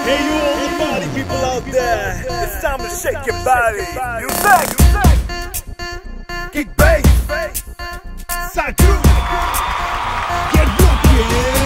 Hey, you all the party people out there, it's time to shake your body. You back, kick bass, side two, get rockin'.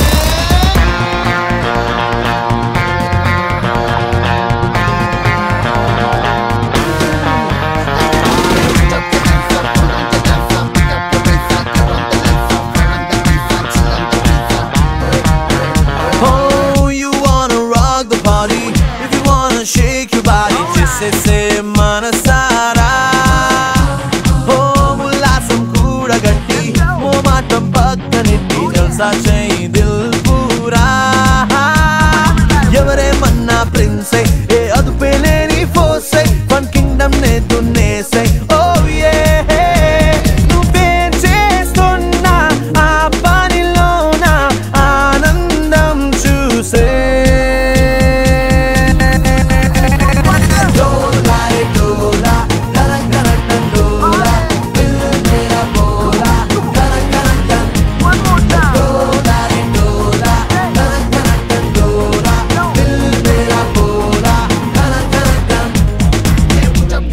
Oh, you wanna rock the party? If you wanna shake your body, just say say మనసారా Oh, ఉల్లాసం కూడగట్టి మోమాటం పక్కనెట్టి జల్సా చేయి దిల్ పూరా ఎవరేమన్నా ప్రిన్సే ఏ అదుపే లేని ఫోర్సే one Kingdom నే దున్నేసే ఓ ఏ నువ్వేం చేస్తున్నా ఆ పనిలోన ఆనందం చూసే డోలాయ్ డోలా కన కన కన డోలా దిల్ మేరా బోలా కన కన కన డోలాయ్ డోలా కన కన కన డోలా దిల్ మేరా బోలా కన కన కన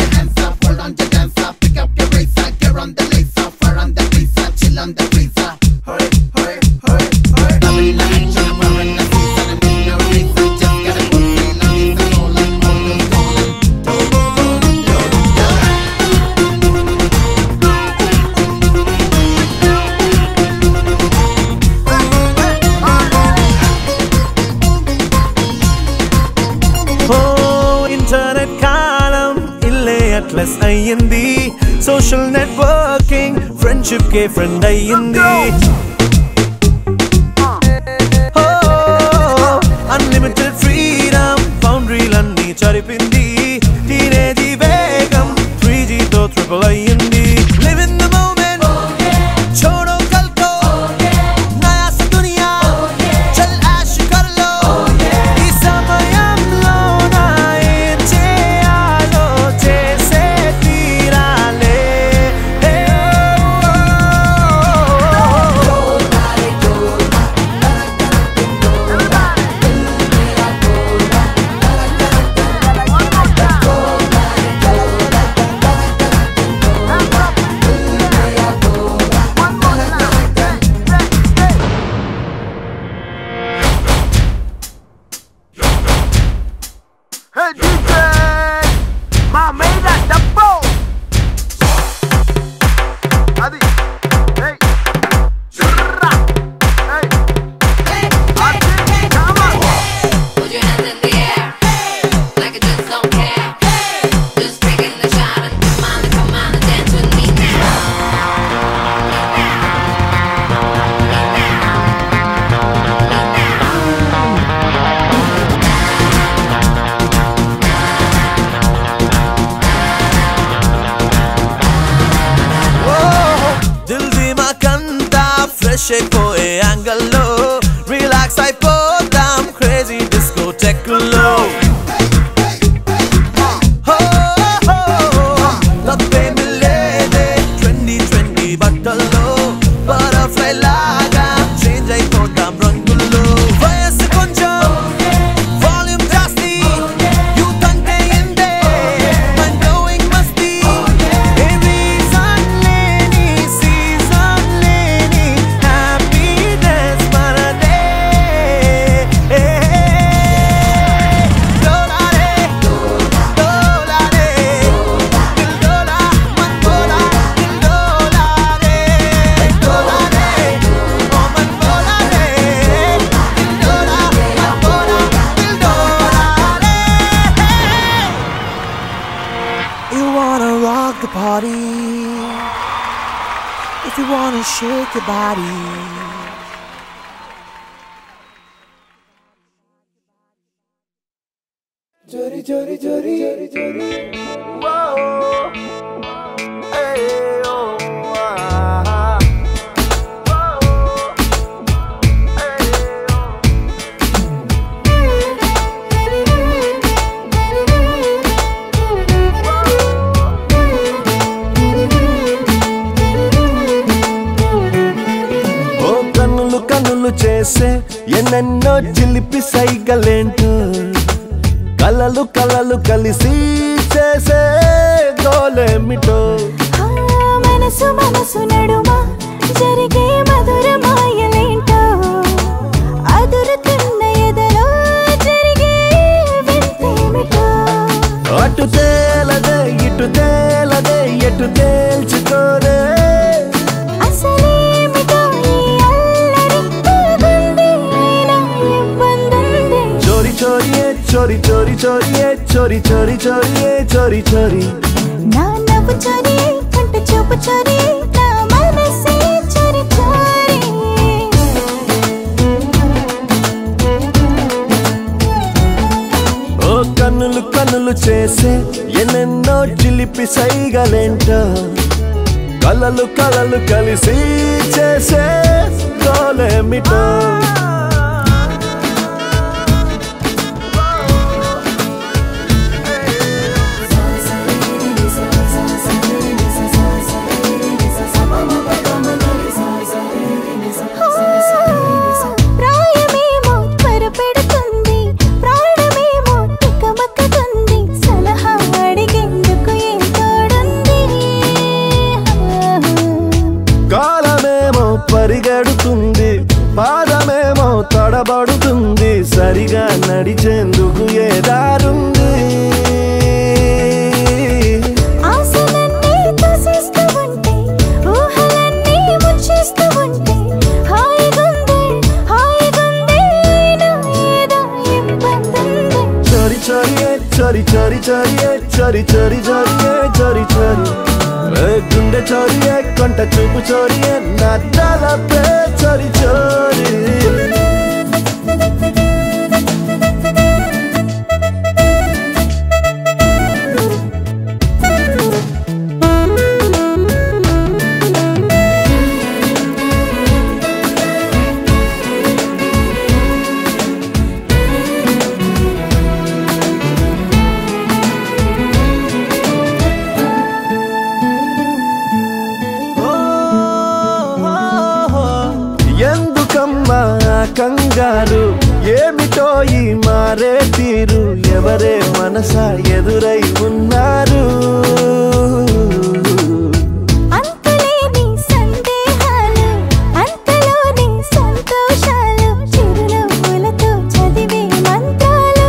ఓ ఇంటర్నెట్ కాలం ఇల్లే అట్లస్ అయ్యింది సోషల్ నెట్వర్కింగ్ ఫ్రెండ్షిప్ కే ఫ్రెండ్ అయ్యింది అన్లిమిటెడ్ ఫ్రీడమ్ బౌండరీలన్నీ చరిపింది టీనేజీ వేగం త్రీ జీతో ట్రిపుల్ అయ్యింది లివ్ ఇన్ ద మూమెంట్ छोड़ो कल को नया सा दुनिया चल ऐश कर लो ఈ సమయంలో నా ఏం చేయాలో చేసే తీరాలే Hey DJ, mamita double. Adi, hey, Shurra. hey, Adi, come on. Put your hands in the air, like you just don't care. Just taking the shot and come on, come on and dance with me now. దిల్ దిమాకంతా fresh అయిపోయే యాంగల్లో relax అయిపోతాం crazy disco టెక్లో తప్పేమి లేదే twenty twenty బట్టల్లో butterfly లాగా చేంజ్ అయిపోతాం రంగుల్లో వయస్సు కొంచెం వాల్యూమ్ జాస్తి యూత్ అంటే ఇందే మైండ్ బ్లోయింగ్ మస్తీ ఏ రీజన్ లేని సీజన్ లేని హ్యాపీనెస్ మనదే డోలారే డోలారే దిల్ డోలా మన్ బోలా దిల్ డోలారే డోలారే ఓ మన్ బోలారే దిల్ డోలా మన్ బోలా Dil డోలారే You wanna rock the party If you wanna shake your body Jori jori jori jori jori Whoa Hey oh ah Whoa Hey oh ఓ కన్నులు కన్నులు చేసే ఎన్నెన్నో చిలిపి సైగలేంటో కలలు కలలు కలిసి చేసే గోలేమిటో ఆ మనసు మనసు నడుమ జరిగే మధుర మాయలేంటో అదురుతున్న ఎదలో జరిగే వింతేమిటో అటు తేలదే ఇటు తేలదే ఎటు తేల్చుకోదే అసలేమిటో ఈ అల్లరి తగుంది అయినా ఇబ్బందుంది చోరి చోరి ఏ చోరి చోరి చోరి ఏ చోరి చోరి చోరి ఏ చోరి చోరి నా నవ్వు చోరి కంట చూపు చోరి నా మనసే చోరి చోరి ఓ కన్నులు కన్నులు చేసే ఎన్నెన్నో చిలిపి సైగలేంటో కలలు కలలు కలిసి చేసే గోలేమిటో ప్రాయమేమో త్వరపెడుతుంది ప్రాణమేమో తికమకతుంది సలహా అడిగేందుకు ఏం తోడుంది కాలమేమో పరిగెడుతుంది పాదమేమో తడబడుతుంది సరిగా నడిచేందుకు ఏ దారుంది ఆశలన్నీ తోసేస్తూ ఉంటే ఊహలన్నీ ముంచేస్తూ ఉంటే హాయిగుంది హాయిగుంది నా ఏదో ఇబ్బందుంది చోరి చోరి ఏ చోరి చోరి చోరి ఏ చోరి చోరి చోరి ఏ చోరి చోరి ఏ గుండె చోరి ఏ కొంట చూపు చోరి ఏ నా తలపే చోరి చోరి ఎందుకమ్మా ఆ కంగారు ఏమిటో ఈ మారే తీరు ఎవరే మనసా ఎదురై ఉన్నారు అంతులేని సందేహాలు అంతలోని సంతోషాలు చిరునవ్వులతో చదివే మంత్రాలు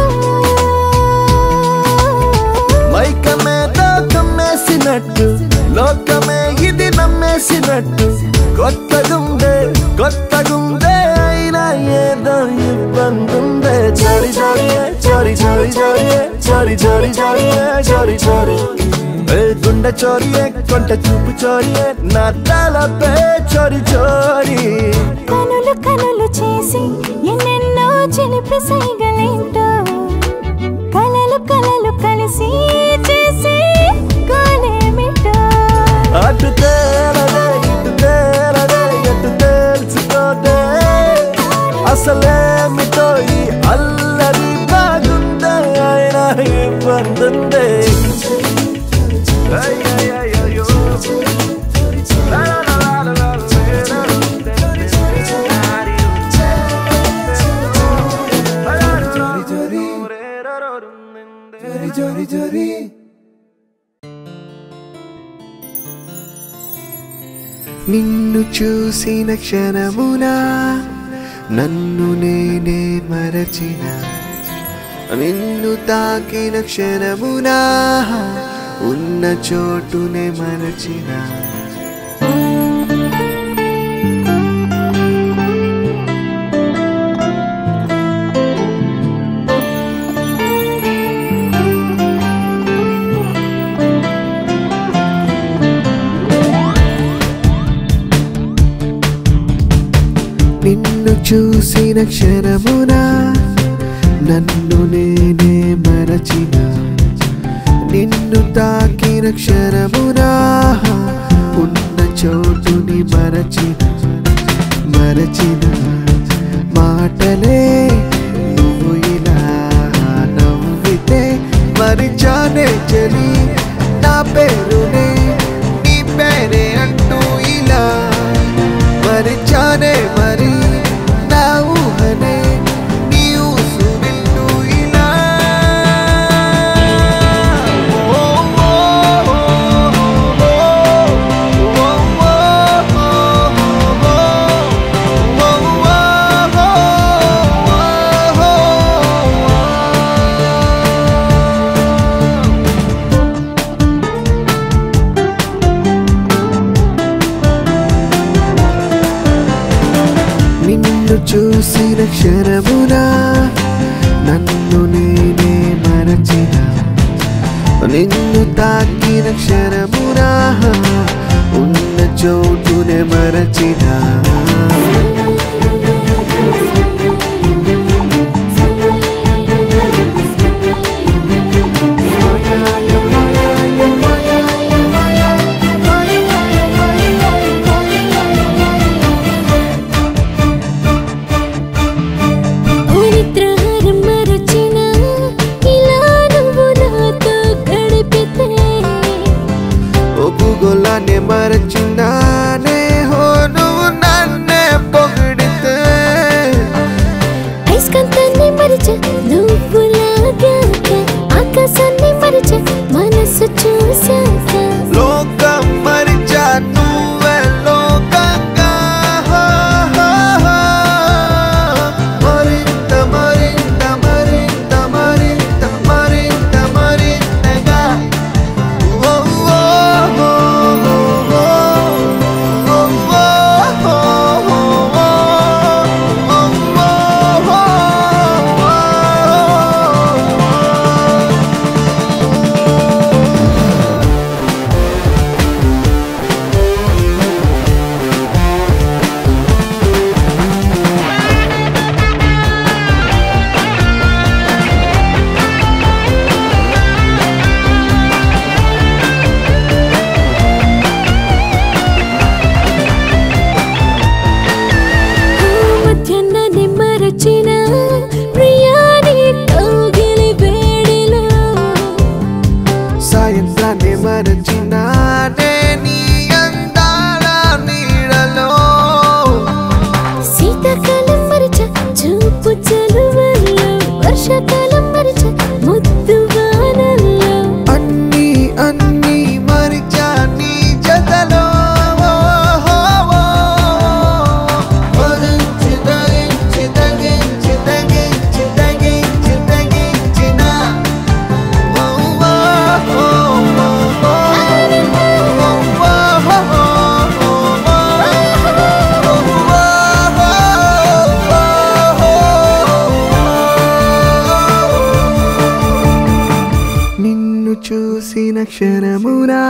మైకమేదో కమ్మేసినట్టు లోకమే ఇది నమ్మేసినట్టు కొత్తగుందే కొత్తగుందే అయినా ఏదో ఇబ్బందుందే చోరి చోరి ఏ, చోరి చోరి చోరి ఏ, చోరి చోరి చోరి ఏ, చోరి చోరి ఏ గుండె చోరి ఏ, కొంట చూపు చోరి ఏ, నా తలపే చోరి చోరి కనులు కనులు చేసి ఎన్నెన్నో చిలిపి సైగలేంటో కలలు కలలు కలిసి చేసి గోలేమిటో అటు తేలదే ఇటు తేలదే ఎటు తేల్చుకోదే అసలేమిటో ఈ అల్లరి బాగుందే ఆయన ఇబ్బందుందే అయ్ అయ్ అయ్ అయ్యో. లా లా లా లా లా లా నిన్ను చూసిన క్షణమున నన్ను నేనే మరచిన నిన్ను తాకిన క్షణమున ఉన్న చోటునే మరచిన నిన్ను చూసిన క్షణమున నన్ను నేనే మరచిన నిన్ను తాకిన క్షణమున ఉన్న చోటుని మరచిన మరచిన మాటలే నువ్వు ఇలా నవ్వితే మరిచానే చెలి నా పేరునే నీ పేరే అంటూ ఇలా మరిచానే మరి నా ఊహనే నీ ఊసు వింటూ ఇలా నిన్ను చూసిన క్షణమున నన్ను నేనే మరచిన నిన్ను తాకిన క్షణమున ఉన్న చోటునే మరచిన నిద్రహారం మరచిన ఇలా నువ్వు నాతో గడిపితే ఒప్పుగోలానే మరచినానే హో నువ్వు నన్నే పొగిడితే ఐస్కంతాన్ని మరిచ నువ్వు లాగాక ఆకాశాన్ని మరిచ మనసు చూశాక లోకం మరిచా నువ్వే లోకంగా హో, హో, హో. మరింత మరింత మరింత మరింత మరింత మరింతగా ఓ, ఓ, ఓ, ఓ, ఓ. ఓ, ఓ, ఓ, ఓ, ఓ. ఓ, ఓ, ఓ, మధ్యాహ్నాన్ని మరచిన ప్రియాని కౌగిలి వేడిలో సాయంత్రాన్ని మరచినానే నీ అందాల నీడలో శీతాకాలం మరిచ చూపు చలువల్లో వర్షాకాలం మరిచ ముద్దు వానల్లో అన్ని అన్ని మరిచా నీ జతలో ఒరించి తగించి తగించి తగించి తగించి తగించిన ఓ, ఓ, ఓ, ఓ, ఓ. ఓ, ఓ, ఓ, నిన్ను చూసిన క్షణమునా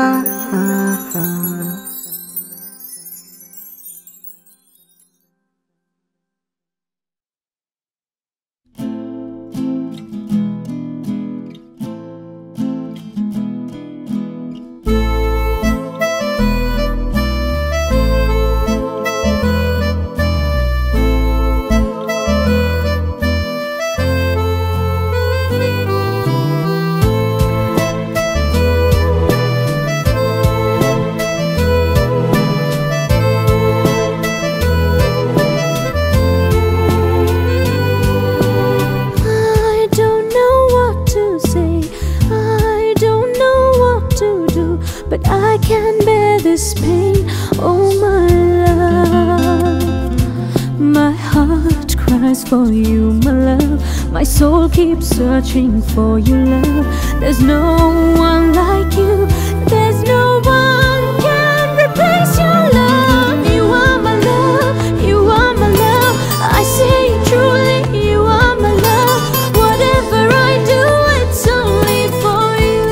I don't know what to say. I don't know what to do, but I can bear this pain. Oh my love, my heart cries for you, my love. My soul keeps searching for your love. There's no one like you. There's no one can replace your love. You are my love. You are my love. I say it truly. You are my love. Whatever I do, it's only for you.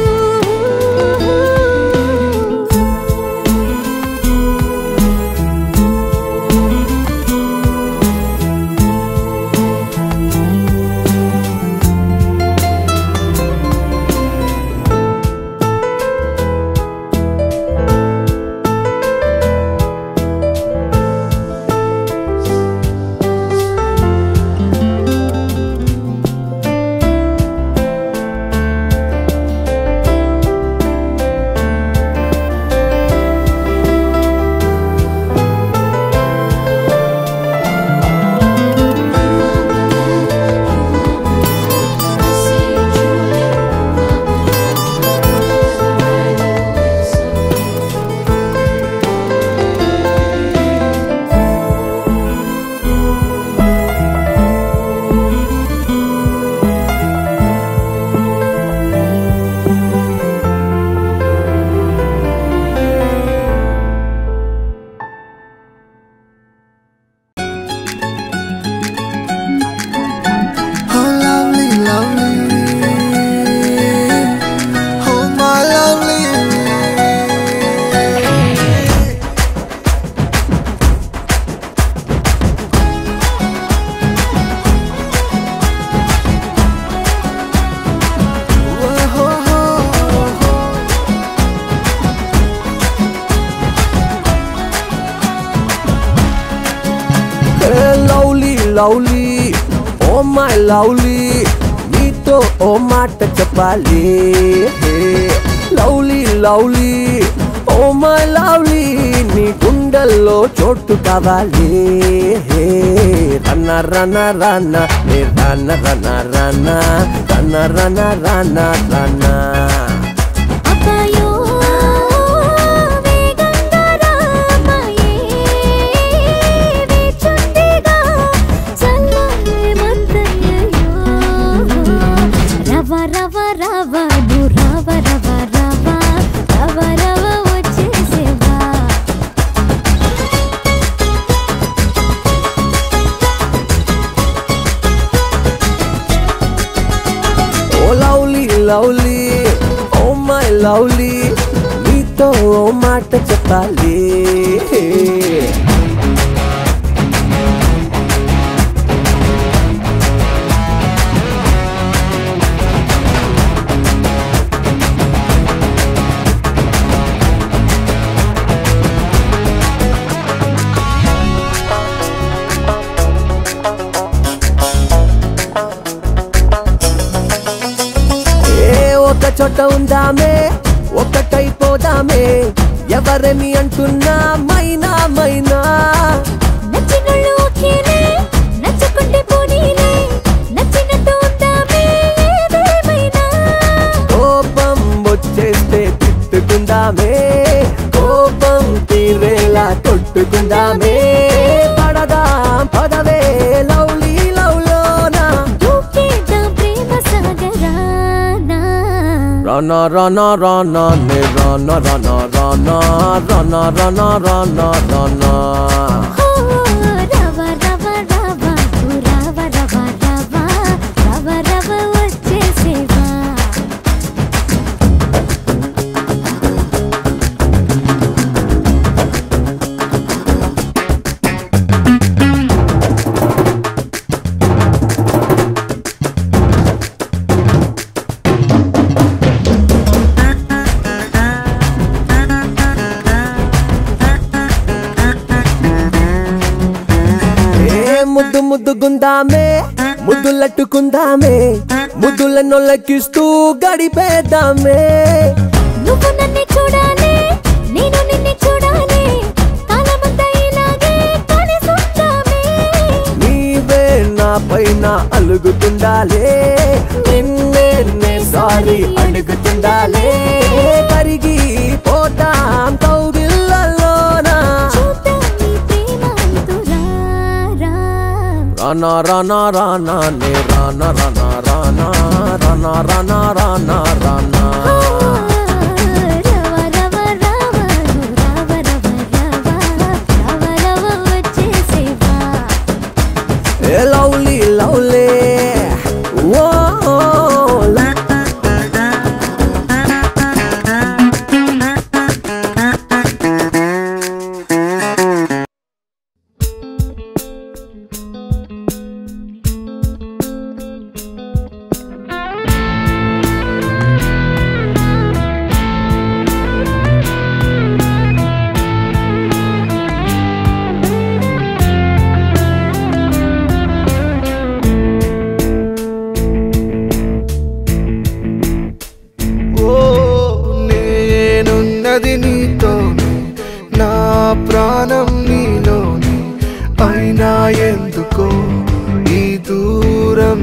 Lovely oh my lovely నీతో ఓ మాట చెప్పాలి lovely lovely oh my lovely నీ గుండెల్లో చోటు కావాలి రన్న రన్న రన్న నీ రన్న రన్న రన్న రన్న రన్న రన్న రన్న అబ్బాయో వేగంగా రామాయే వేచుందిగా చల్లని మత్తయ్యో రవ రవ రవ ను రవ రవ రవ రవ రవ వచ్చేసేవా oh lovely lovely oh my lovely నీతో ఓ మాట చెప్పాలి ఏ ఒక చోట ఉందామే ఒకటైపోదామే ఎవరని అంటున్నా మైనా మైనా నచ్చినోళ్ళు ఓకేనే నచ్చకుంటే పోనీలే నచ్చినట్టు ఉందామే ఏదేమైనా కోపం వచ్చేస్తే తిట్టుకుందామే కోపం తీరేలా కొట్టుకుందామే పడదాం పదవే లవ్లీ లవ్లోనా దూకేద్దాం ప్రేమ సాగరానా రన రన రన నే రన రన రన రన రన రన రన ఓ రవ రవ రవ ఓ రవ రవ రవ రవ రవ వచ్చేసేవా ఏ ముద్దు ముద్దు గుందామే ముద్దులట్టుకుందామే ముద్దుల నొల్లకిస్తూ గడిపేద్దామే నువ్వు నన్ను చూడాలి నేను నిన్ను చూడాలి కాలమంతా ఇలాగే కలిసుందామే నీవే నా పైన అలుగుతుండాలే నిన్నే సారి అడుగుతుండాలే కరిగి పోతాం కౌగిళ్ళలోనా చూద్దాం నీ ప్రేమ అంతురారా రానా రానా రానా నే రానా రానా రానా రానా రానా రానా రానా రవ రవ రవ రవ రవ రవ రవ రవ వచ్చేసేవా ఏ లవ్లీ లవ్లీ ఓ ఓ నేనున్నది నీతోనే నా ప్రాణం నీలోనే అయినా ఎందుకో ఈ దూరం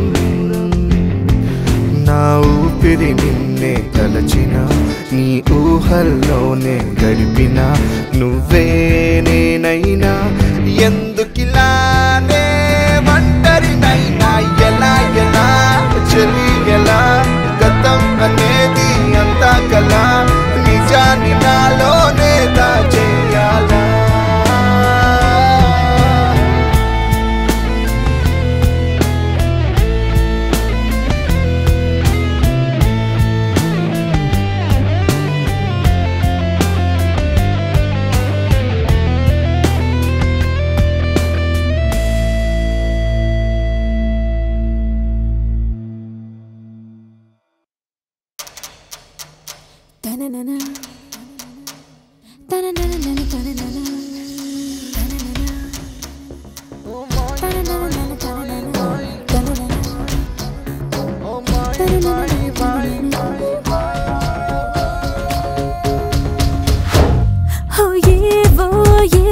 నా ఊపిరి నిన్నే తలచిన నీ ఊహల్లోనే గడిపిన నువ్వే నేనైనా ఎందుకిలానే ఒంటరినైనా ఎలా ఎలా చెలి ఎలా గతం అనేది అంతా కల నిజాన్ని నాలోనే దాచేయాలా తననన తననన తననన తననన తననన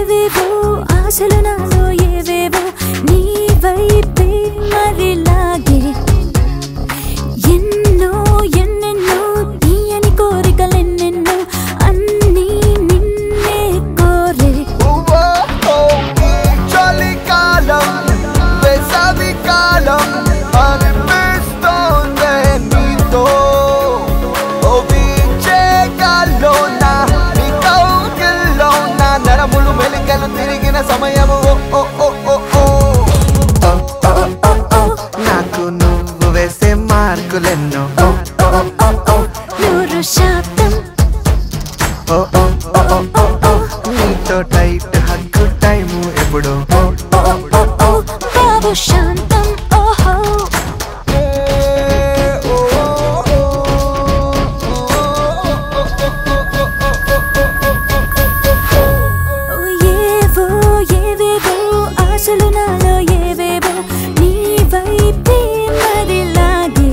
ఏవేవో ఆశలు నాలో ఏవేవో నీ వైపే మరి లాగే ఎన్నో ఎన్నెన్నో తీయని కోరికలెన్నెన్నో అన్నీ నిన్నే కోరే చలికాలం వేసవి కాలం అనిపిస్తోంది నీతో ఓ వీచే గాల్లోన నీ కౌగిల్లోన నరములు మెలికలు తిరిగిన సమయము ఓ ఓ ఓ ఓ ఓ ఓ ఓ ఓ నాకు నువ్వు వేసే మార్కులెన్నో ఓ ఓ ఓ ఓ నూరు శాతం ఓ ఓ ఓ ఓ ఓ ఓ నీతో టైట్ హక్కు టైము ఎప్పుడు ఓ ఓ ఓ ఓ బాబు శాంతం ఓహో ఓ ఏవో ఏవేవో ఆశలు నాలో ఏవేవో నీ వైపే మరి లాగే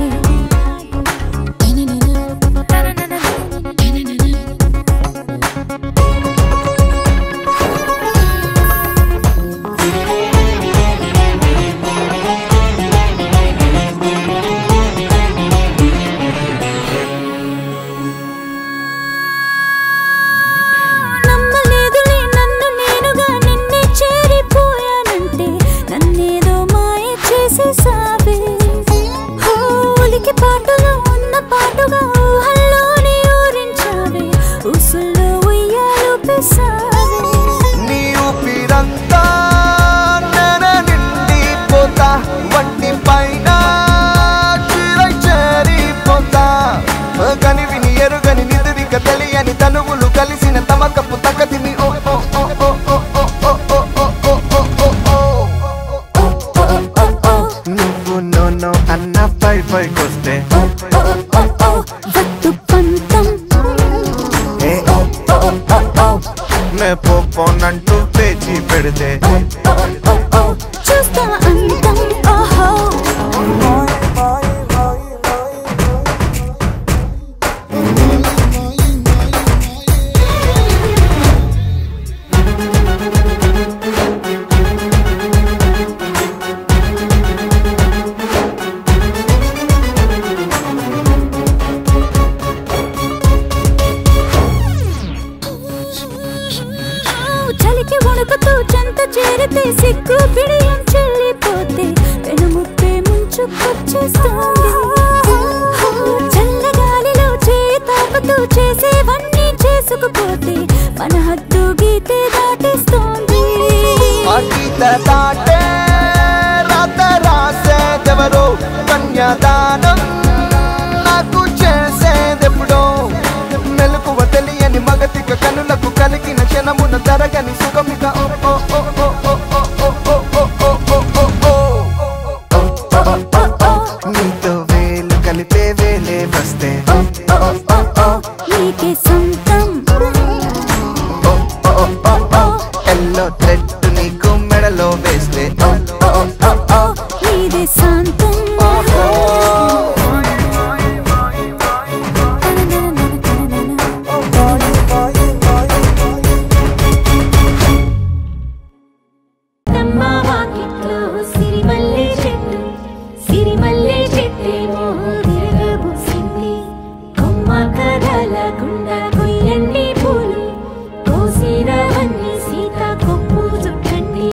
నమ్మలేదులే నన్ను నేనుగా నిన్నే చేరిపోయానంటే నన్నేదో మాయ చేసేసావే హోలికి పాటలో ఉన్న పాటుగా ఊహల్లోనే ఊరించావే ఉసుల్లో ఉయ్యాలు పెసావే నీ ఊపిరంతా నెర నిండిపోతా వంటి పైన చిరై చేరిపోతా కని విని ఎరుగని నిదురిక తెలియని తనువులు కలిసిన తమకపు తకతిని ఓ ఓ ఓ ఓ ఓ ఓ ఓ ఓ ఓ ఓ ఓ ఓ ఓ నువ్వు నోనో అన్న పై పైకొస్తే వద్దు పంతం ఏ ఓ ఓ ఓ ఓ నే పోపోనంటూ పేచి పెడితే చూస్తా అంతం ఓహో చలికి వణుకుతూ చెంత చేరితే సిగ్గు బిడియం చెల్లిపోతే వెనుముప్పే ముంచుకొచ్చేస్తోంది చల్లగాలిలో చేయి తాకుతూ చేసేవన్నీ చేసుకుపోతే మన హద్దు గీతే దాటిస్తోంది అతీత దాటే రాత రాసేదెవరో కన్యాదానం నాకు చేసేదెప్పుడో మెలకువ తెలియని మగతిక కనులకు కలిగిన క్షణమున తరగని సుఖమిక ఓ ఓ ఓ ఓ ఓ ఓ ఓ ఓ ఓ ఓ ఓ ఓ ఓ నీతో వేలు కలిపే వేలే వస్తే ఓ ఓ ఓ ఓ నీకే సొంతం ఓ ఓ ఓ ఓ ఎల్లో థ్రెడ్ నీకు మెడలో వేస్తే ఓ ఓ ఓ ఓ నీదే శాంతం ఓ